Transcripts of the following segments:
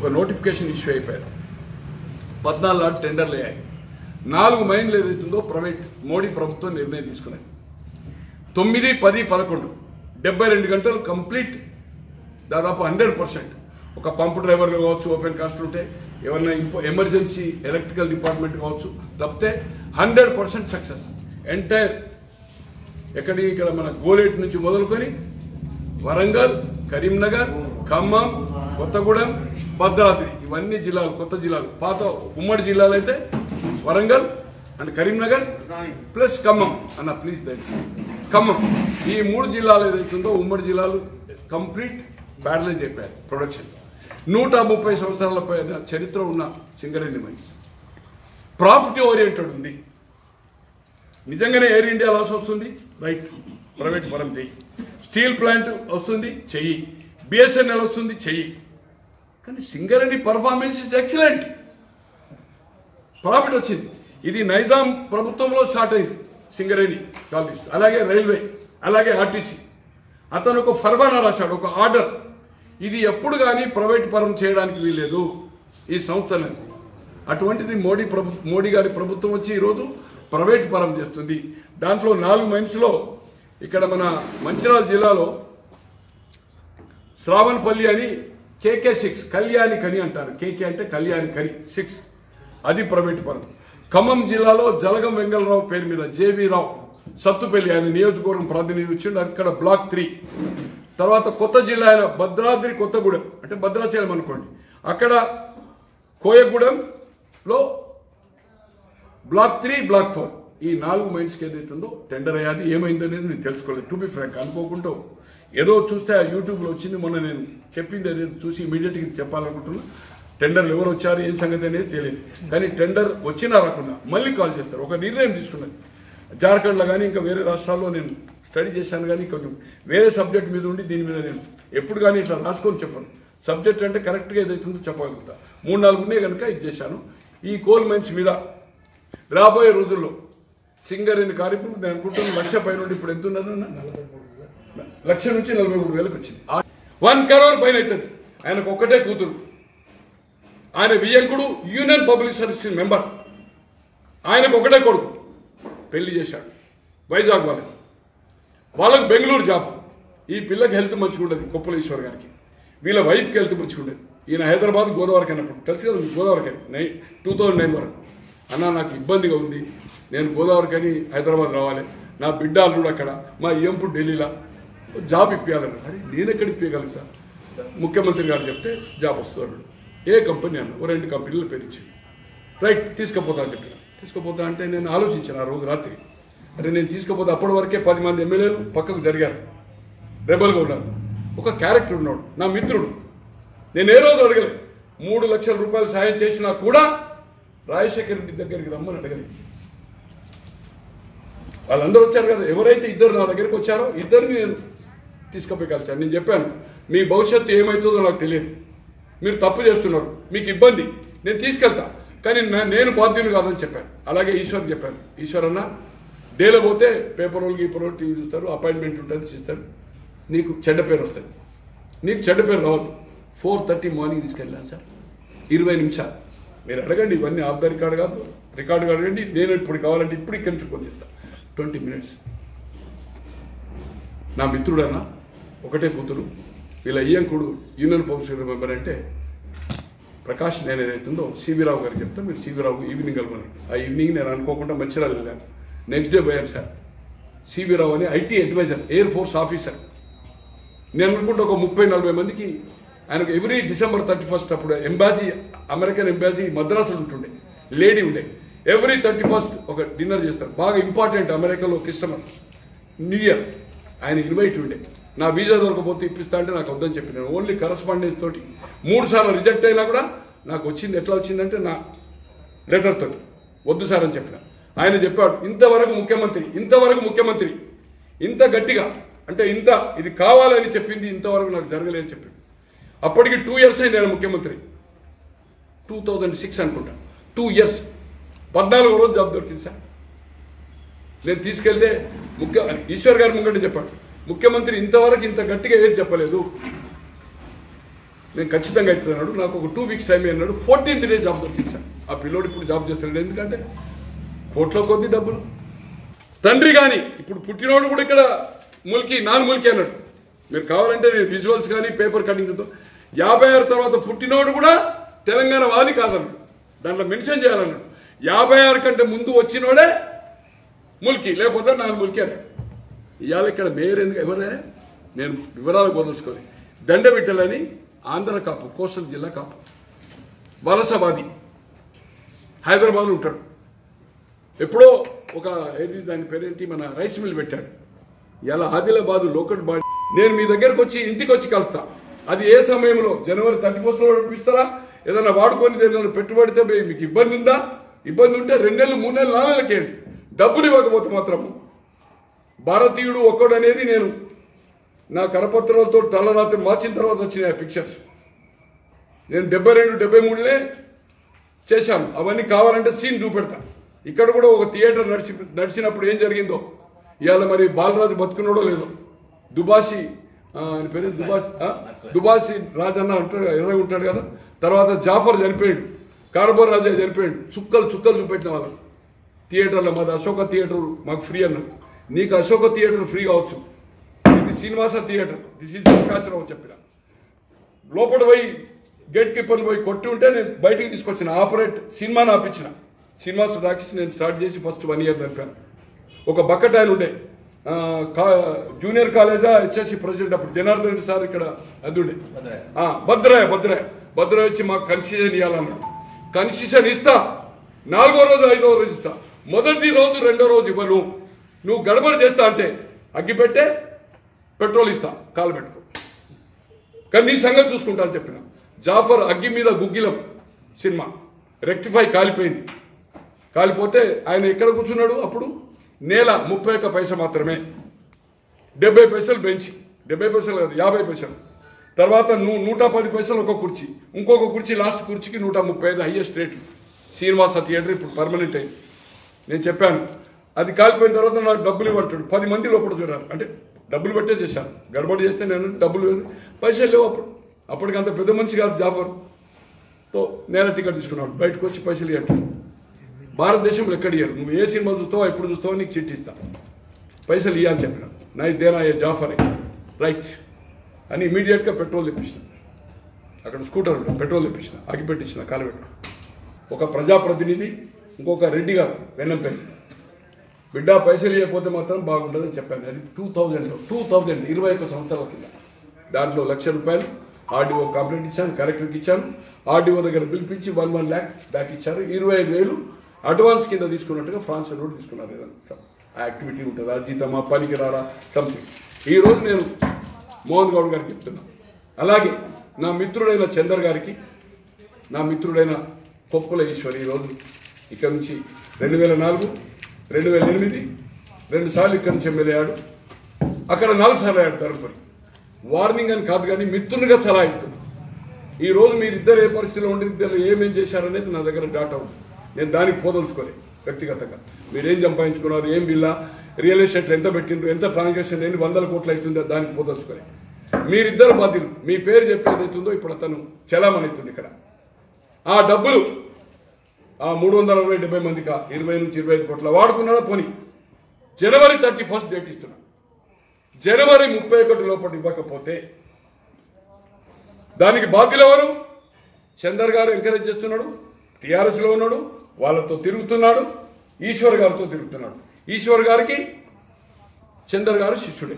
ఒక notification issue అయిపోయారు పద్నాలుగు నాడు టెండర్లు అయ్యాయి నాలుగు మైన్లు ఏదైతుందో ప్రైవేట్ మోడీ ప్రభుత్వం నిర్ణయం తీసుకున్నది తొమ్మిది పది పదకొండు డెబ్బై రెండు గంటలు కంప్లీట్ దాదాపు హండ్రెడ్ పర్సెంట్ ఒక పంపు డ్రైవర్లు కావచ్చు ఓపెన్ కాస్ట్ ఉంటే ఏమన్నా ఇంపో ఎమర్జెన్సీ ఎలక్ట్రికల్ డిపార్ట్మెంట్ కావచ్చు తప్పితే హండ్రెడ్ పర్సెంట్ సక్సెస్ ఎంటైర్ ఎక్కడి ఇక్కడ మన గోలేట్ నుంచి మొదలుకొని వరంగల్ కరీంనగర్ ఖమ్మం కొత్తగూడెం భద్రాద్రి ఇవన్నీ జిల్లాలు కొత్త జిల్లాలు పాత ఉమ్మడి జిల్లాలు అయితే వరంగల్ అండ్ కరీంనగర్ ప్లస్ ఖమ్మం అన్న ప్లీజ్ దయచేసి ఖమ్మం ఈ మూడు జిల్లాలు ఏదైతుందో ఉమ్మడి జిల్లాలు కంప్లీట్ ప్యారలైజ్ అయిపోయారు ప్రొడక్షన్ నూట ముప్పై సంవత్సరాల పైన చరిత్ర ఉన్న సింగరేణి మైన్స్ ప్రాఫిట్ ఓరియంటెడ్ ఉంది నిజంగానే ఎయిర్ ఇండియా లాస్ వస్తుంది రైట్ ప్రైవేట్ పరం చెయ్యి స్టీల్ ప్లాంట్ వస్తుంది చెయ్యి బిఎస్ఎన్ఎల్ వస్తుంది చెయ్యి కానీ Singareni performance is excellent profit వచ్చింది ఇది నైజాం ప్రభుత్వంలో స్టార్ట్ అయింది సింగరేణి కాలేజ్ అలాగే రైల్వే అలాగే ఆర్టీసీ అతను ఒక ఫర్మానా రాశాడు ఒక ఆర్డర్ ఇది ఎప్పుడు కానీ ప్రైవేట్ పరం చేయడానికి వీల్లేదు ఈ సంస్థను అటువంటిది మోడీ ప్రభు మోడీ గారి ప్రభుత్వం వచ్చి ఈరోజు ప్రైవేట్ పరం చేస్తుంది దాంట్లో నాలుగు మైన్స్లో ఇక్కడ మన మంచిర్యాల జిల్లాలో శ్రావణపల్లి అని కేకే సిక్స్ కళ్యాణి కని అంటారు కేకే అంటే కళ్యాణి కని సిక్స్ అది ప్రైవేట్ పరం ఖమ్మం జిల్లాలో జలగం వెంగళరావు పేరు మీద జేవి రావు సత్తుపల్లి ఆయన నియోజకవర్గం ప్రాతినిధ్యం ఇచ్చిండు అక్కడ బ్లాక్ త్రీ తర్వాత కొత్త జిల్లా అయిన భద్రాద్రి కొత్తగూడెం అంటే భద్రాచలం అనుకోండి అక్కడ కోయగూడెంలో బ్లాక్ త్రీ బ్లాక్ ఫోర్ ఈ నాలుగు మైండ్స్కి ఏదైతుందో టెండర్ అయ్యాది ఏమైందనేది నేను తెలుసుకోలేదు టు బి ఫ్రాంక్ అనుకోకుండా ఏదో చూస్తే ఆ యూట్యూబ్లో వచ్చింది మొన్న నేను చెప్పింది ఏదైతే చూసి ఇమీడియట్గా చెప్పాలనుకుంటున్నా టెండర్లు ఎవరు వచ్చారు ఏం సంగతి అనేది తెలియదు కానీ టెండర్ వచ్చినా రాకుండా మళ్ళీ కాల్ చేస్తారు ఒక నిర్ణయం తీసుకున్నది జార్ఖండ్లో కానీ ఇంకా వేరే రాష్ట్రాల్లో నేను స్టడీ చేశాను కానీ కొంచెం వేరే సబ్జెక్ట్ మీద ఉండి దీని మీద నేను ఎప్పుడు కానీ ఇట్లా రాసుకొని చెప్పను సబ్జెక్ట్ అంటే కరెక్ట్గా ఏదైతుందో చెప్పగలుగుతా మూడు నాలుగు ఉన్నాయి కనుక ఇది చేశాను ఈ కోల్ మైన్స్ మీద రాబోయే రోజుల్లో సింగరేణి కార్యక్రమం నేను అనుకుంటున్నాను లక్ష పైన ఉండి ఇప్పుడు ఎంత ఉన్నదన్న లక్ష నుంచి నలభై మూడు వేలకు వచ్చింది వన్ కరోర్ పైన అవుతుంది ఆయనకు ఒక్కటే కూతురు ఆయన వియంకుడు యూనియన్ పబ్లిక్ సర్వీస్ మెంబర్ ఆయనకు ఒకటే కొడుకు పెళ్లి చేశాడు వైజాగ్ వాళ్ళకి వాళ్ళకి బెంగళూరు జాబ్ ఈ పిల్లకి హెల్త్ మంచిగా ఉండదు కొప్పలేశ్వర్ గారికి వీళ్ళ వైఫ్కి హెల్త్ మంచిగా ఉండదు ఈయన హైదరాబాద్ గోదావరికి అన్నప్పుడు తెలుసు కదా మీకు గోదావరికి నై టూ థౌజండ్ నైన్ వరకు అన్న నాకు ఇబ్బందిగా ఉంది నేను గోదావరికి అని హైదరాబాద్ రావాలి నా బిడ్డ అల్లుడు అక్కడ మా ఎంపుడు ఢిల్లీలో జాబ్ ఇప్పించాలని అరే నేను ఎక్కడ ఇప్పగలుగుతా ముఖ్యమంత్రి గారు చెప్తే జాబ్ వస్తున్నాడు ఏ కంపెనీ అన్న ఓ రెండు కంపెనీలు పేరించి రైట్ తీసుకుపోతా అని చెప్పిన తీసుకుపోతా అంటే నేను ఆలోచించాను ఆ రోజు రాత్రి అరే నేను తీసుకుపోతే అప్పటి వరకే పది మంది ఎమ్మెల్యేలు పక్కకు జరిగారు రెబల్గా ఉన్నారు ఒక క్యారెక్టర్ ఉన్నాడు నా మిత్రుడు నేను ఏ రోజు అడగలేదు మూడు లక్షల రూపాయలు సాయం చేసినా కూడా రాజశేఖర రెడ్డి దగ్గరికి రమ్మని అడగలేదు వాళ్ళందరూ వచ్చారు కదా ఎవరైతే ఇద్దరు నా దగ్గరికి వచ్చారో ఇద్దరిని నేను తీసుకుపోయగలిచాను నేను చెప్పాను మీ భవిష్యత్తు ఏమవుతుందో నాకు తెలియదు మీరు తప్పు చేస్తున్నారు మీకు ఇబ్బంది నేను తీసుకెళ్తా కానీ నా- నేను బాధ్యుని కాదని చెప్పాను అలాగే ఈశ్వర్ చెప్పాను ఈశ్వర్ అన్న డేలో పోతే పేపర్ వాళ్ళు గీపర్ వాళ్ళు టీవీ చూస్తారు అపాయింట్మెంట్ ఉంటుంది చేస్తారు నీకు చెడ్డ పేరు వస్తుంది నీకు చెడ్డ పేరు రావద్దు ఫోర్ థర్టీ మార్నింగ్ తీసుకెళ్ళాను సార్ ఇరవై నిమిషాలు మీరు అడగండి ఇవన్నీ ఆఫ్ ద రికార్డ్ కాదు రికార్డు అడగండి నేను ఇప్పుడు కావాలంటే ఇప్పుడు ఇక్కడి నుంచి ఫోన్ చేస్తాను ట్వంటీ మినిట్స్ నా మిత్రుడన్న ఒకటే కూతురు వీళ్ళ అయ్యంకుడు యూనియన్ పబ్లిక్ మెంబర్ అంటే ప్రకాష్ నేను ఏదైతుందో సివి రావు గారికి చెప్తా మీరు సివి రావు ఈవినింగ్ కలవని ఆ ఈవినింగ్ నేను అనుకోకుండా మంచిర్యాల వెళ్ళాను నెక్స్ట్ డే పోయాను సార్ సివి రావు అని IT advisor air force officer నేను అనుకుంటే ఒక ముప్పై నలభై మందికి ఆయనకు ఎవ్రీ డిసెంబర్ థర్టీ ఫస్ట్ అప్పుడు ఎంబాసీ అమెరికన్ ఎంబాసీ మద్రాసులో ఉంటుండే లేడీ ఉండే ఎవ్రీ థర్టీ ఫస్ట్ ఒక డిన్నర్ చేస్తారు బాగా ఇంపార్టెంట్ అమెరికాలో క్రిస్టమస్ న్యూ ఇయర్ ఆయన ఇన్వైట్ ఉండే నా వీసా దొరకపోతే ఇప్పిస్తా అంటే నాకు వద్దని చెప్పినాను ఓన్లీ కరస్పాండెన్స్ తోటి మూడు సార్లు రిజెక్ట్ అయినా కూడా నాకు వచ్చింది ఎట్లా వచ్చిందంటే నా లెటర్ తోటి వద్దు సార్ అని చెప్పిన ఆయన చెప్పాడు ఇంతవరకు ముఖ్యమంత్రి ఇంతవరకు ముఖ్యమంత్రి ఇంత గట్టిగా అంటే ఇంత ఇది కావాలని చెప్పింది ఇంతవరకు నాకు జరగలేదని చెప్పింది అప్పటికి టూ ఇయర్స్ అయింది ఆయన ముఖ్యమంత్రి టూ థౌజండ్ సిక్స్ అనుకుంటా టూ ఇయర్స్ పద్నాలుగు రోజు జాబ్ దొరికింది సార్ నేను తీసుకెళ్తే ముఖ్య ఈశ్వర్ గారు ముంగంటే చెప్పాడు ముఖ్యమంత్రి ఇంతవరకు ఇంత గట్టిగా ఏది చెప్పలేదు నేను ఖచ్చితంగా అవుతున్నాడు నాకు ఒక టూ వీక్స్ టైం అన్నాడు ఫోర్టీన్త్ డే జాబ్ దొరికింది సార్ ఆ పిల్లోడు ఇప్పుడు జాబ్ చేస్తున్నాడు ఎందుకంటే కోట్ల కొద్ది డబ్బులు తండ్రి కానీ ఇప్పుడు పుట్టినోడు కూడా ఇక్కడ ముల్కి నాన్ ముల్కి అన్నాడు మీరు కావాలంటే నేను విజువల్స్ కానీ పేపర్ కటింగ్తో యాభై ఆరు తర్వాత పుట్టినోడు కూడా తెలంగాణ వాది కాదన్నాడు దాంట్లో మెన్షన్ చేయాలన్నాడు యాభై ఆరు కంటే ముందు వచ్చినోడే ముల్కి లేకపోతే నాన్ ముల్కి అన్నాడు ఇవాళ ఇక్కడ మేయర్ ఎందుకు ఎవరే నేను వివరాలు పొందలుచుకొని దండబిట్టలని ఆంధ్ర కాపు కోస్టల్ జిల్లా కాపు వలసవాది హైదరాబాద్లో ఉంటాడు ఎప్పుడో ఒక ఏది దాని పేరేంటి మన రైస్ మిల్ పెట్టాడు ఇలా ఆదిలాబాద్ లోకల్ బాడీ నేను మీ దగ్గరకు వచ్చి ఇంటికి వచ్చి కలుస్తా అది ఏ సమయంలో జనవరి థర్టీ ఫస్ట్ లో ఇస్తారా ఏదైనా వాడుకొని ఏదైనా పెట్టుబడితే మీ- మీకు ఇబ్బంది ఉందా ఇబ్బంది ఉంటే రెండు నెలలు మూడు నెలలు నాలుగు నెలలకేయండి డబ్బులు ఇవ్వకపోతే మాత్రము భారతీయుడు ఒక్కడు అనేది నేను నా కరపత్రాలతో తలరాత్రి మార్చిన తర్వాత వచ్చినాయి పిక్చర్స్ నేను డెబ్బై రెండు డెబ్బై మూడులే చేశాను అవన్నీ కావాలంటే సీన్ చూపెడతా ఇక్కడ కూడా ఒక థియేటర్ నడిచి నడిచినప్పుడు ఏం జరిగిందో ఇవాళ మరి బాలరాజు బతుకున్నాడో లేదో దుబాసి ఆ, ఆయన పేరు దుబాసి ఆ? దుబాసి రాజన్న అంటాడు ఎర్రగా ఉంటాడు కదా తర్వాత జాఫర్ చనిపోయాడు కార్బోర్ రాజా చనిపోయాడు చుక్కలు చుక్కలు చూపెట్టిన వాళ్ళం థియేటర్లో మాది అశోక థియేటర్ మాకు ఫ్రీ అన్నారు నీకు అశోక థియేటర్ ఫ్రీ కావచ్చు ఇది Srinivasa theatre this is Prakasarao చెప్పిన లోపల పోయి గేట్ కీపర్ని పోయి కొట్టి ఉంటే నేను బయటికి తీసుకొచ్చిన ఆపరేట్ సినిమాని ఆపించిన సినిమా రాకేసి నేను స్టార్ట్ చేసి ఫస్ట్ వన్ ఇయర్ నడిపాను ఒక బకెట్ ఆయన ఉండే ఆ, కా- జూనియర్ కాలేజా హెచ్ఎస్సి ప్రెసిడెంట్ అప్పుడు జనార్దన్ రెడ్డి సార్ ఇక్కడ అది ఉండే ఆ, భద్రాయ భద్రాయ భద్రాయ వచ్చి మాకు కన్సెషన్ ఇవ్వాలన్నాడు కన్సెషన్ ఇస్తా నాలుగో రోజు ఐదో రోజు ఇస్తా మొదటి రోజు రెండో రోజు ఇవ్వను నువ్వు గడబడి చేస్తా అంటే అగ్గి పెట్టే పెట్రోల్ ఇస్తా కాలు పెట్టుకో కానీ నీ సంగతి చూసుకుంటా అని చెప్పిన జాఫర్ అగ్గి మీద గుగ్గిలం సినిమా రెక్టిఫై కాలిపోయింది కాలిపోతే ఆయన ఎక్కడ కూర్చున్నాడు అప్పుడు నేల ముప్పై ఒక్క పైస మాత్రమే డెబ్బై పైసలు బెంచ్ డెబ్బై పైసలు కాదు యాభై పైసలు తర్వాత నూ నూట పది పైసలు ఒక కుర్చీ ఇంకొక కుర్చీ లాస్ట్ కుర్చీకి నూట ముప్పై ఐదు హైయెస్ట్ రేట్ శ్రీనివాస థియేటర్ ఇప్పుడు పర్మనెంట్ అయింది నేను చెప్పాను అది కాలిపోయిన తర్వాత నాకు డబ్బులు ఇవ్వంటాడు పది మంది లోపల చూడాలి అంటే డబ్బులు పెట్టే చేశాను గడబడి చేస్తే నేను డబ్బులు ఇవ్వను. పైసలు లేవు అప్పుడు అప్పటికి అంత పెద్ద మనిషి కాదు జాఫర్ తో నేల టికెట్ తీసుకున్నాడు బయటకు వచ్చి పైసలు ఇవ్వంటాడు భారతదేశంలో ఎక్కడ ఇయ్యరు నువ్వు ఏ సినిమా చూస్తావో ఎప్పుడు చూస్తావో నీకు చిట్టి ఇస్తా పైసలు ఇయ్య అని చెప్పిన నా ఇదేనా ఏ జాఫర్ రైట్ అని ఇమీడియట్గా పెట్రోల్ తెప్పించిన అక్కడ స్కూటర్ ఉంటుంది పెట్రోల్ తెప్పించిన ఆగిపెట్టించిన కాలబెట్టు ఒక ప్రజాప్రతినిధి ఇంకొక రెడ్డి గారు వెన్నంపల్లి బిడ్డ పైసలు ఇవ్వకపోతే మాత్రం బాగుంటుందని చెప్పాను అది టూ థౌజండ్లో టూ థౌజండ్ ఇరవై ఒక్క సంవత్సరాల కింద దాంట్లో లక్ష రూపాయలు ఆర్డీఓ కంప్లైంట్ ఇచ్చాను కలెక్టర్కి ఇచ్చాను ఆర్డీఓ దగ్గర పిలిపించి వన్ వన్ ల్యాక్ బ్యాక్ ఇచ్చారు ఇరవై ఐదు వేలు అడ్వాన్స్ కింద తీసుకున్నట్టుగా ఫ్రాన్స్ రోడ్ తీసుకున్నారు ఏదైనా ఆ యాక్టివిటీ ఉంటుందా జీతమా పనికి రారా సంథింగ్ ఈ రోజు నేను మోహన్ గౌడ్ గారికి చెప్తున్నా అలాగే నా మిత్రుడైన చందర్ గారికి నా మిత్రుడైన కొప్పుల ఈశ్వర్ ఈరోజు ఇక్కడ నుంచి రెండు వేల నాలుగు రెండు వేల ఎనిమిది రెండు సార్లు ఇక్కడ నుంచి ఎమ్మెల్యే అయ్యాడు అక్కడ నాలుగు సార్లు అయ్యాడు ధర్మపురి వార్నింగ్ అని కాదు కానీ మిత్రునిగా సలహా ఇస్తున్నా ఈ రోజు మీరిద్దరు ఏ పరిస్థితిలో ఉండి ఇద్దరు ఏమేం చేశారనేది నా దగ్గర డాటా ఉంది నేను దానికి పోదలుచుకోలే వ్యక్తిగతంగా మీరేం సంపాదించుకున్నారు ఏం బిల్లా రియల్ ఎస్టేట్లో ఎంత పెట్టిండ్రు ఎంత ట్రాన్సాక్షన్ ఎన్ని వందల కోట్లు అవుతుందో దానికి పోదలుచుకోలే మీరిద్దరు బాధ్యులు మీ పేరు చెప్పేది అవుతుందో ఇప్పుడు అతను చలామణి అవుతుంది ఇక్కడ ఆ డబ్బులు ఆ మూడు వందల అరవై డెబ్బై మందికి ఇరవై నుంచి ఇరవై ఐదు కోట్ల వాడుకున్నాడా పోని జనవరి థర్టీ ఫస్ట్ డేట్ ఇస్తున్నా జనవరి ముప్పై ఒకటి లోపల ఇవ్వకపోతే దానికి బాధ్యులు ఎవరు చందర్ గారు ఎంకరేజ్ చేస్తున్నాడు టీఆర్ఎస్లో ఉన్నాడు వాళ్ళతో తిరుగుతున్నాడు ఈశ్వర్ గారితో తిరుగుతున్నాడు ఈశ్వర్ గారికి చందర్ గారు శిష్యుడే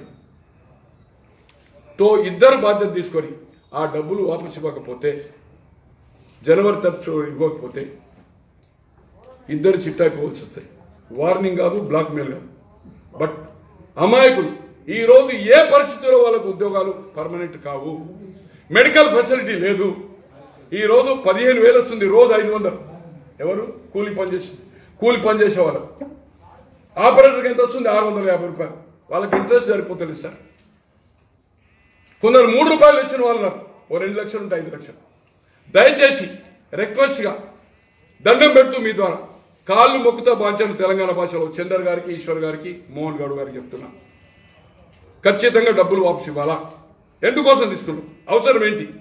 తో ఇద్దరు బాధ్యత తీసుకొని ఆ డబ్బులు వాపసు ఇవ్వకపోతే జనవరి తరచు ఇవ్వకపోతే ఇద్దరు చిట్టైపోవాల్సి వస్తాయి వార్నింగ్ కాదు బ్లాక్ మెయిల్ కాదు బట్ అమాయకులు ఈ రోజు ఏ పరిస్థితుల్లో వాళ్ళకు ఉద్యోగాలు పర్మనెంట్ కావు మెడికల్ ఫెసిలిటీ లేదు ఈ రోజు పదిహేను వేలు వస్తుంది రోజు ఐదు వందలు ఎవరు కూలి పని చేసి కూలి పని చేసే వాళ్ళు ఆపరేటర్కి ఎంత వస్తుంది ఆరు వందల యాభై రూపాయలు వాళ్ళకి ఇంట్రెస్ట్ సరిపోతుంది సార్ కొందరు మూడు రూపాయలు ఇచ్చిన వాళ్ళు ఉన్నారు. ఓ రెండు లక్షలు ఉంటే ఐదు లక్షలు దయచేసి రిక్వెస్ట్గా దండం పెడుతూ మీ ద్వారా కాళ్ళు మొక్కుతా బాంచాను తెలంగాణ భాషలో చందర్ గారికి ఈశ్వర్ గారికి మోహన్ గౌడ్ గారికి చెప్తున్నా ఖచ్చితంగా డబ్బులు వాపసు ఇవ్వాలా ఎందుకోసం తీసుకున్నాం అవసరం ఏంటి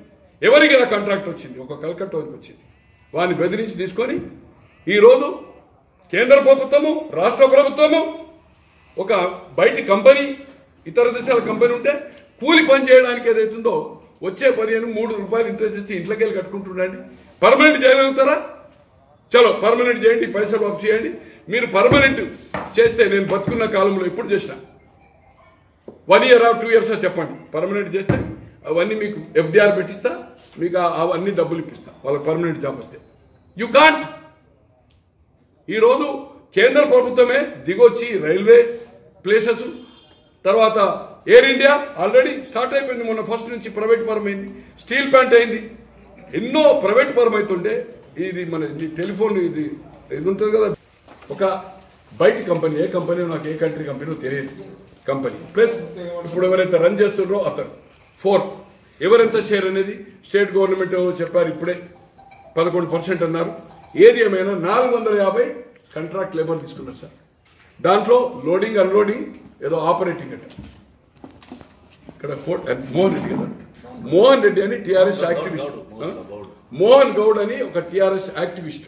ఎవరికి ఆ కాంట్రాక్ట్ వచ్చింది ఒక కలకట్టాకి వచ్చింది వారిని బెదిరించి తీసుకొని ఈరోజు కేంద్ర ప్రభుత్వము రాష్ట్ర ప్రభుత్వము ఒక బయటి కంపెనీ ఇతర దేశాల కంపెనీ ఉంటే కూలి పని చేయడానికి ఏదైతుందో వచ్చే పదిహేను మూడు రూపాయలు ఇంట్రెస్ట్ ఇచ్చి ఇంట్లోకి వెళ్ళి కట్టుకుంటుండండి పర్మనెంట్ చేయగలుగుతారా చలో పర్మనెంట్ చేయండి పైసలు వాపస్ చేయండి మీరు పర్మనెంట్ చేస్తే నేను బతుకున్న కాలంలో ఎప్పుడు చేసిన one year of two years చెప్పండి పర్మనెంట్ చేస్తే అవన్నీ మీకు ఎఫ్డిఆర్ పెట్టిస్తా మీకు ఆ- అవన్నీ డబ్బులు ఇప్పిస్తా వాళ్ళకి పర్మనెంట్ జాబ్ వస్తే యు కాంట్ ఈరోజు కేంద్ర ప్రభుత్వమే దిగొచ్చి రైల్వే ప్లేసెస్ తర్వాత ఎయిర్ ఇండియా ఆల్రెడీ స్టార్ట్ అయిపోయింది మొన్న ఫస్ట్ నుంచి ప్రైవేట్ పరం అయింది స్టీల్ ప్లాంట్ అయింది ఎన్నో ప్రైవేట్ పరం అవుతుంటే ఇది మన ఇది టెలిఫోన్ ఇది ఇది ఉంటుంది కదా ఒక బయట కంపెనీ ఏ కంపెనీ నాకు ఏ కంట్రీ కంపెనీ తెలియదు కంపెనీ ప్లస్ ఇప్పుడు ఎవరైతే రన్ చేస్తుండ్రో అతను ఫోర్ ఎవరెంత షేర్ అనేది స్టేట్ గవర్నమెంట్ చెప్పారు ఇప్పుడే పదకొండు పర్సెంట్ అన్నారు ఏది ఏమైనా నాలుగు వందల యాభై కాంట్రాక్ట్ లేబర్ తీసుకున్నారు సార్ దాంట్లో లోడింగ్ అన్లోడింగ్ ఏదో ఆపరేటింగ్ అంట ఇక్కడ కోట్ మోహన్ రెడ్డి కదా మోహన్ రెడ్డి అని టిఆర్ఎస్ యాక్టివిస్ట్ ఆ? మోహన్ గౌడ్ అని ఒక టిఆర్ఎస్ యాక్టివిస్ట్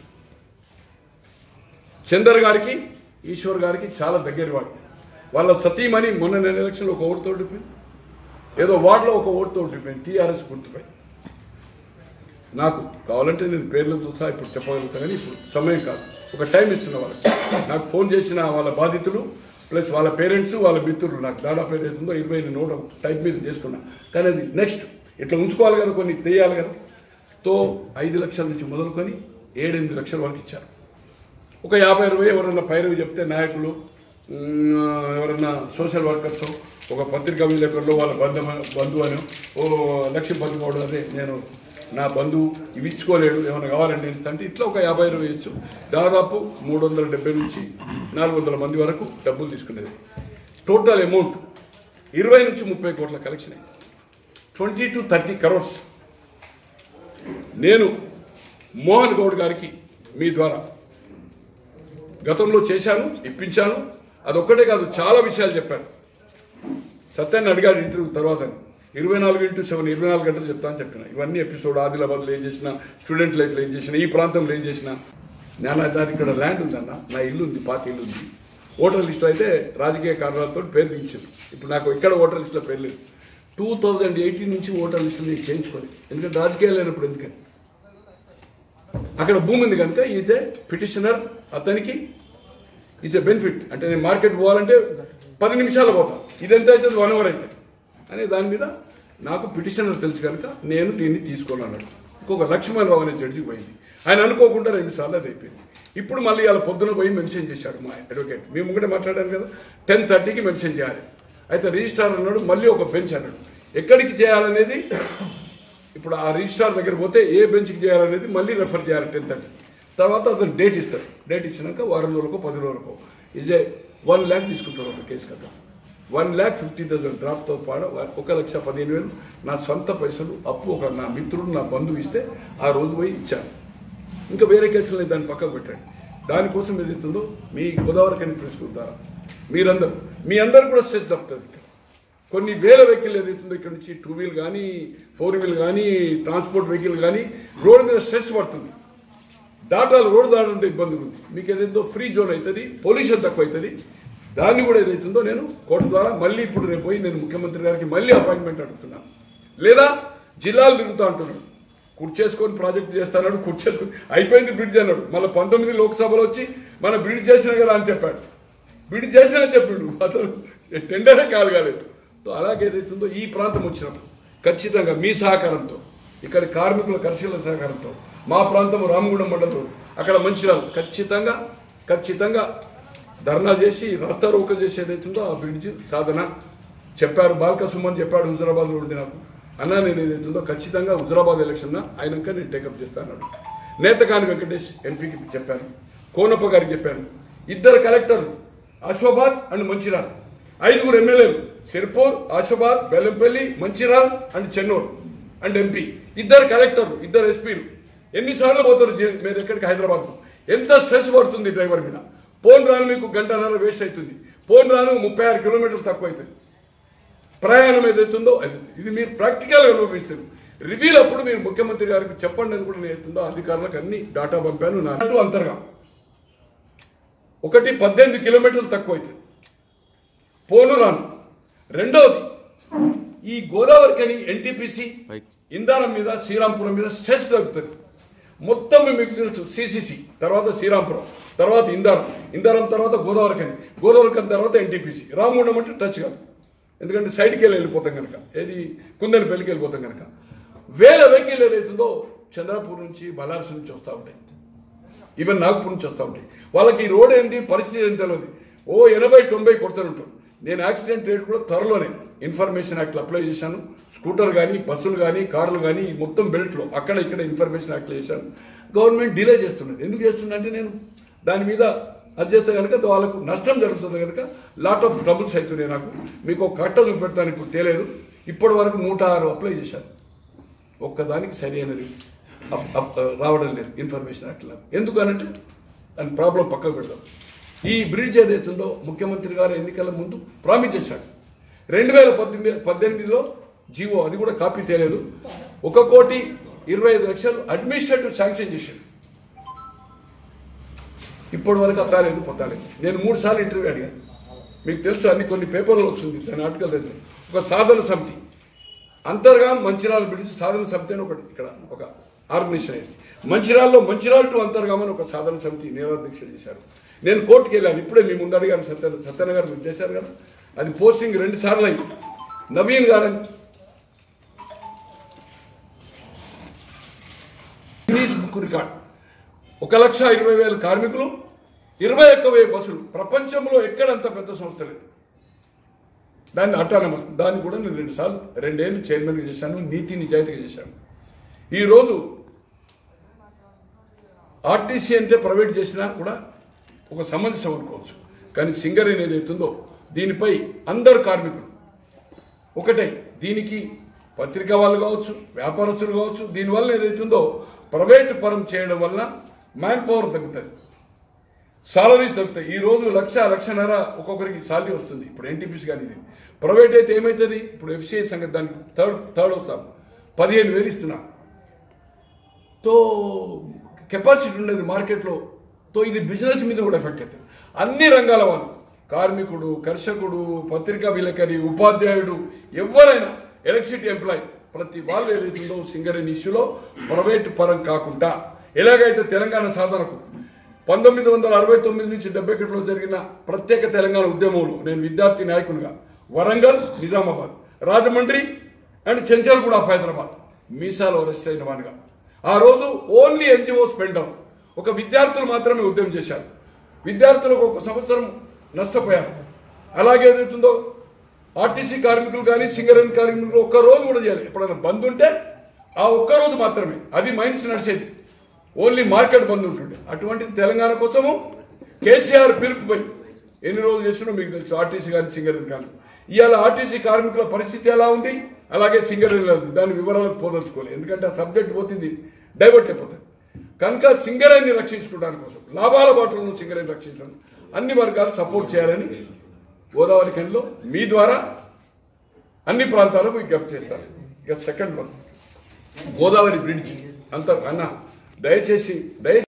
చందర్ గారికి ఈశ్వర్ గారికి చాలా దగ్గర వాడు వాళ్ళ సతీమణి మొన్న నేను ఎలక్షన్లో ఒక ఓటుతో ఓడిపోయింది ఏదో వార్డులో ఒక ఓటుతో ఓడిపోయింది టీఆర్ఎస్ గుర్తుపై నాకు కావాలంటే నేను పేర్లతో సహా ఇప్పుడు చెప్పగలుగుతా కానీ ఇప్పుడు సమయం కాదు ఒక టైం ఇస్తున్న వాళ్ళకి నాకు ఫోన్ చేసిన వాళ్ళ బాధితులు ప్లస్ వాళ్ళ పేరెంట్స్ వాళ్ళ మిత్రులు నాకు దాదాపు ఏదైతుందో ఇరవై నోట్ టైప్ మీద చేసుకున్నా కానీ అది నెక్స్ట్ ఇట్లా ఉంచుకోవాలి కదా కొన్ని తెయ్యాలి కదా తో ఐదు లక్షల నుంచి మొదలుకొని ఏడెనిమిది లక్షల వరకు ఇచ్చారు ఒక యాభై అరవై ఎవరన్నా పైరవి చెప్తే నాయకులు మ్, ఎవరన్నా సోషల్ వర్కర్స్ ఒక పత్రికా విలేకరులు వాళ్ళ బంధు బంధువు అని ఓ లక్ష్మీపతి గౌడ్ అదే నేను నా బంధువు ఇవి ఇచ్చుకోలేడు ఏమైనా కావాలంటే ఇస్తా అంటే ఇట్లా ఒక యాభై ఇరవై ఇచ్చు దాదాపు మూడు వందల డెబ్బై నుంచి నాలుగు వందల మంది వరకు డబ్బులు తీసుకునేది టోటల్ అమౌంట్ ఇరవై నుంచి ముప్పై కోట్ల కలెక్షన్ అయింది ట్వంటీ టు థర్టీ కరోర్స్ నేను మోహన్ గౌడ్ గారికి మీ ద్వారా గతంలో చేశాను ఇప్పించాను అదొక్కటే కాదు చాలా విషయాలు చెప్పాను సత్యాన్ని అడిగాడు ఇంటర్వ్యూ తర్వాత ఇరవై నాలుగు ఇంటూ సెవెన్ ఇరవై నాలుగు గంటలు చెప్తాను చెప్పిన ఇవన్నీ ఎపిసోడ్ ఆదిలాబాద్లో ఏం చేసిన స్టూడెంట్ లైఫ్లో ఏం చేసిన ఈ ప్రాంతంలో ఏం చేసిన నేను దాని ఇక్కడ ల్యాండ్ ఉందన్న నా ఇల్లు ఉంది పాత ఇల్లు ఉంది ఓటర్ లిస్ట్లో అయితే రాజకీయ కారణాలతో పేరు దించింది ఇప్పుడు నాకు ఇక్కడ ఓటర్ లిస్ట్లో పేరు లేదు టూ థౌజండ్ ఎయిటీన్ నుంచి ఓటర్ లిస్టులు నేను చేయించుకోలేదు ఎందుకంటే రాజకీయాలు లేనప్పుడు ఎందుకని అక్కడ భూమి ఉంది కనుక ఈజ్ పిటిషనర్ అతనికి ఈజ్ ఎ బెనిఫిట్ అంటే నేను మార్కెట్ పోవాలంటే పది నిమిషాలు పోతా ఇదెంత అవుతుంది వన్ అవర్ అవుతుంది అనే దాని మీద నాకు పిటిషనర్ తెలుసు కనుక నేను దీన్ని తీసుకోను అన్నాడు ఇంకొక లక్ష్మణ్ రావు అనే జడ్జి పోయింది ఆయన అనుకోకుండా రెండు సార్లు అది అయిపోయింది ఇప్పుడు మళ్ళీ వాళ్ళ పొద్దున పోయి మెన్షన్ చేశాడు మా అడ్వకేట్ మేము ఒకటే మాట్లాడాను కదా టెన్ థర్టీకి మెన్షన్ చేయాలి అయితే రిజిస్ట్రార్ అన్నాడు మళ్ళీ ఒక బెంచ్ అన్నాడు ఎక్కడికి చేయాలనేది ఇప్పుడు ఆ రిజిస్ట్రార్ దగ్గర పోతే ఏ బెంచ్కి చేయాలనేది మళ్ళీ రెఫర్ చేయాలి టెన్ థర్టీ తర్వాత అతను డేట్ ఇస్తాడు డేట్ ఇచ్చినాక వారం రోజులకో పది రోజులకో ఇజ్ ఏ వన్ ల్యాక్ తీసుకుంటారు ఒక కేసు కదా వన్ ల్యాక్ ఫిఫ్టీ థౌసండ్ డ్రాఫ్ట్తో పాటు ఒక లక్ష పదిహేను వేలు నా సొంత పైసలు అప్పు ఒక నా మిత్రుడు నా బంధువు ఇస్తే ఆ రోజు పోయి ఇచ్చాను ఇంకా వేరే కేసులు నేను దాన్ని పక్కకు పెట్టండి దానికోసం ఏదైతుందో మీ గోదావరి కని ప్రెస్ ద్వారా మీరందరూ మీ అందరు కూడా స్ట్రెస్ తప్పుతుంది ఇక్కడ కొన్ని వేల వెహికల్ ఏదైతుందో ఇక్కడ నుంచి టూ వీల్ కానీ ఫోర్ వీల్ కానీ ట్రాన్స్పోర్ట్ వెహికల్ కానీ రోడ్డు మీద స్ట్రెస్ పడుతుంది దాటాలి రోడ్డు దాటాలంటే ఇబ్బంది ఉంది మీకు ఏదైతుందో ఫ్రీ జోన్ అవుతుంది పొల్యూషన్ తక్కువ అవుతుంది దాన్ని కూడా ఏదైతుందో నేను కోర్టు ద్వారా మళ్ళీ ఇప్పుడు రేపు పోయి నేను ముఖ్యమంత్రి గారికి మళ్ళీ అపాయింట్మెంట్ అడుగుతున్నాను లేదా జిల్లాలు తిరుగుతా అంటున్నాడు కుర్చేసుకొని ప్రాజెక్ట్ చేస్తాడు కుర్చేసుకొని అయిపోయింది బ్రిడ్జ్ అన్నాడు మళ్ళీ పంతొమ్మిది లోక్సభలో వచ్చి మన బ్రిడ్జ్ చేసిన కదా అని చెప్పాడు బ్రిడ్జ్ చేసినా చెప్పిండు అసలు టెండరే కాలు కాలేదు సో అలాగే ఏదైతుందో ఈ ప్రాంతం వచ్చినప్పుడు ఖచ్చితంగా మీ సహకారంతో ఇక్కడ కార్మికుల కర్షకుల సహకారంతో మా ప్రాంతం రామగుండం మండలం అక్కడ మంచిర్యాల ఖచ్చితంగా ఖచ్చితంగా ధర్నా చేసి రస్తా రోక చేసి ఏదైతుందో ఆ బ్రిడ్జ్ సాధన చెప్పారు బాల్క సుమన్ చెప్పాడు హుజరాబాద్లో ఉండి నాకు అన్నా నేను ఏదైతుందో ఖచ్చితంగా హుజరాబాద్ ఎలక్షన్ అయినాక నేను టేకప్ చేస్తాను నేతకాని వెంకటేష్ ఎంపీకి చెప్పాను కోనప్ప గారికి చెప్పాను ఇద్దరు కలెక్టర్లు అశ్వబాద్ అండ్ మంచిర్యాల ఐదుగురు ఎమ్మెల్యేలు Sirpur Asifabad Bellampalli Mancherial and Chennur and MP ఇద్దరు కలెక్టర్లు ఇద్దరు ఎస్పీలు ఎన్నిసార్లు పోతారు జే- మీరు ఎక్కడికి హైదరాబాద్ ఎంత స్ట్రెస్ పడుతుంది డ్రైవర్ మీద పోన్ రాను మీకు గంటన్నర వేస్ట్ అవుతుంది పోన్ రాను ముప్పై ఆరు కిలోమీటర్లు తక్కువ అవుతుంది ప్రయాణం ఏదైతుందో అది ఇది మీరు ప్రాక్టికల్గా అనుభవిస్తారు రివ్యూలు అప్పుడు మీరు ముఖ్యమంత్రి గారికి చెప్పండి అని కూడా నేను అధికారులకు అన్ని డాటా పంపాను నా అటు అంతర్గా ఒకటి పద్దెనిమిది కిలోమీటర్లు తక్కువ అవుతుంది పోను రాను రెండోది ఈ గోదావరికని ఎన్టీపీసీ ఇందారం మీద శ్రీరాంపురం మీద సెస్ తగ్గుతుంది మొత్తం మీకు తెలుసు సిసిసి తర్వాత శ్రీరాంపురం తర్వాత ఇందారం ఇందారం తర్వాత గోదావరికని గోదావరికని తర్వాత ఎన్టీపీసీ రామగుండం అంటే టచ్ కాదు ఎందుకంటే సైడ్కి వెళ్ళి వెళ్ళిపోతాం కనుక ఏది కుందని పెళ్ళికి వెళ్ళిపోతాం కనుక వేల వెహికల్ ఏదైతుందో చంద్రపూర్ నుంచి బలార్స్ నుంచి వస్తూ ఉంటాయి ఈవెన్ నాగపూర్ నుంచి వస్తూ ఉంటాయి వాళ్ళకి ఈ రోడ్ ఏంటి పరిస్థితి ఏంటి తెలియదు ఓ ఎనభై తొంభై కొడుతుంటారు నేను యాక్సిడెంట్ రేట్ కూడా త్వరలోనే ఇన్ఫర్మేషన్ యాక్ట్లో అప్లై చేశాను స్కూటర్ కానీ బస్సులు కానీ కార్లు కానీ ఈ మొత్తం బెల్ట్లో అక్కడ ఇక్కడ ఇన్ఫర్మేషన్ యాక్ట్లో చేశాను గవర్నమెంట్ డిలే చేస్తున్నది ఎందుకు చేస్తుందంటే నేను దాని మీద అది చేస్తే కనుక వాళ్ళకు నష్టం జరుగుతుంది కనుక లాట్ ఆఫ్ ట్రబుల్స్ అవుతున్నాయి నాకు మీకు ఒక కట్ట చూపెడతాను ఇప్పుడు తెలియదు ఇప్పటి వరకు నూట ఆరు అప్లై చేశాను ఒక్కదానికి సరి అయినది అప్- అప్- రావడం లేదు ఇన్ఫర్మేషన్ అట్లా ఎందుకనంటే దాని ప్రాబ్లం పక్కకు పెడదాం ఈ బ్రిడ్జ్ ఏదైతుందో ముఖ్యమంత్రి గారు ఎన్నికల ముందు ప్రామిస్ చేశాడు రెండు వేల పద్దెనిమిది పద్దెనిమిదిలో జీవో అది కూడా కాపీ తేలేదు ఒక కోటి ఇరవై ఐదు లక్షలు అడ్మినిస్ట్రేటివ్ శాంక్షన్ చేశాడు ఇప్పటి వరకు అత్తాలేదు పొత్తాలేదు నేను మూడు సార్లు ఇంటర్వ్యూ అడిగాను మీకు తెలుసు అన్ని కొన్ని పేపర్లు వస్తుంది దాని ఆర్టికల్ దగ్గర ఒక సాధన సమితి అంతర్గా మంచిరాల బ్రిడ్జ్ సాధన సమితి అని ఒకటి ఇక్కడ ఒక ఆర్గనైజేషన్ అయింది మంచిరాల్లో మంచిరాల టు అంతర్గాం అని ఒక సాధన సమితి నిరాధ్యక్ష చేశారు నేను కోర్టుకి వెళ్ళాను ఇప్పుడే మీ ముందు అడిగాను సత్య సత్యన గారు మీరు చేశారు కదా అది పోస్టింగ్ రెండు సార్లు అయింది నవీన్ గారని గిన్నీస్ బుక్ రికార్డ్ ఒక లక్ష ఇరవై వేల కార్మికులు ఇరవై ఒక్క వెయ్యి బస్సులు ప్రపంచంలో ఎక్కడంత పెద్ద సంస్థ లేదు దాన్ని అటానమస్ దాన్ని కూడా నేను రెండు సార్లు రెండేళ్ళు చైర్మన్గా చేశాను నీతి నిజాయితీగా చేశాను ఈరోజు ఆర్టీసీ అంటే ప్రైవేట్ చేసినా కూడా ఒక సమంజసం అనుకోవచ్చు కానీ సింగరేణి ఏదైతుందో దీనిపై అందరు కార్మికులు ఒకటే దీనికి పత్రికా వాళ్ళు కావచ్చు వ్యాపారస్తులు కావచ్చు దీనివల్ల ఏదైతుందో ప్రైవేట్ పరం చేయడం వల్ల మ్యాన్ పవర్ తగ్గుతుంది సాలరీస్ తగ్గుతాయి ఈ రోజు లక్ష లక్షన్నర ఒక్కొక్కరికి సాలరీ వస్తుంది ఇప్పుడు ఎన్టీపీసీ కానీ ఇది ప్రైవేట్ అయితే ఏమవుతుంది ఇప్పుడు ఎఫ్సిఐ సంగతి దానికి థర్డ్ థర్డ్ వస్తాం పదిహేను వేలు ఇస్తున్నా తో కెపాసిటీ ఉండేది మార్కెట్లో తో ఇది బిజినెస్ మీద కూడా ఎఫెక్ట్ అవుతుంది అన్ని రంగాల వాళ్ళు కార్మికుడు కర్షకుడు పత్రికా విలేకరి ఉపాధ్యాయుడు ఎవరైనా ఎలక్ట్రిసిటీ ఎంప్లాయ్ ప్రతి వాళ్ళు ఏదైతుందో సింగరేణి ఇష్యూలో ప్రైవేట్ పరం కాకుండా ఎలాగైతే తెలంగాణ సాధనకు పంతొమ్మిది వందల అరవై తొమ్మిది నుంచి డెబ్బై ఒకటిలో జరిగిన ప్రత్యేక తెలంగాణ ఉద్యమంలో నేను విద్యార్థి నాయకునిగా వరంగల్ నిజామాబాద్ రాజమండ్రి అండ్ చెంచల్గూడ ఆఫ్ హైదరాబాద్ మీసాలో అరెస్ట్ అయిన వానిగా ఆ రోజు ఓన్లీ ఎన్జిఓ స్పెండ్ డౌన్ ఒక విద్యార్థులు మాత్రమే ఉద్యమం చేశారు విద్యార్థులకు ఒక సంవత్సరం నష్టపోయారు అలాగే ఏదైతుందో ఆర్టీసీ కార్మికులు కానీ సింగరేణి కార్మికులు ఒక్క రోజు కూడా చేయాలి ఎప్పుడైనా బంద్ ఉంటే ఆ ఒక్క రోజు మాత్రమే అది మైండ్స్ నడిచేది ఓన్లీ మార్కెట్ బంద్ ఉంటుండే అటువంటి తెలంగాణ కోసము కేసీఆర్ పిలుపుపై ఎన్ని రోజులు చేసినా మీకు తెలుసు ఆర్టీసీ కానీ సింగరేణి కానీ ఇవాళ ఆర్టీసీ కార్మికుల పరిస్థితి ఎలా ఉంది అలాగే సింగరేణి ఉంది. దాని వివరాలకు పోదలుచుకోలేదు ఎందుకంటే ఆ సబ్జెక్ట్ పోతుంది డైవర్ట్ అయిపోతుంది కనుక సింగరేణిని రక్షించుకోవడానికి కోసం లాభాల బాటలను సింగరేణి రక్షించడం అన్ని వర్గాలు సపోర్ట్ చేయాలని గోదావరి ఖండ్లో మీ ద్వారా అన్ని ప్రాంతాలకు విజ్ఞప్తి చేస్తారు ఇక సెకండ్ వన్ గోదావరి బ్రిడ్జ్ అంత అన్న దయచేసి దయ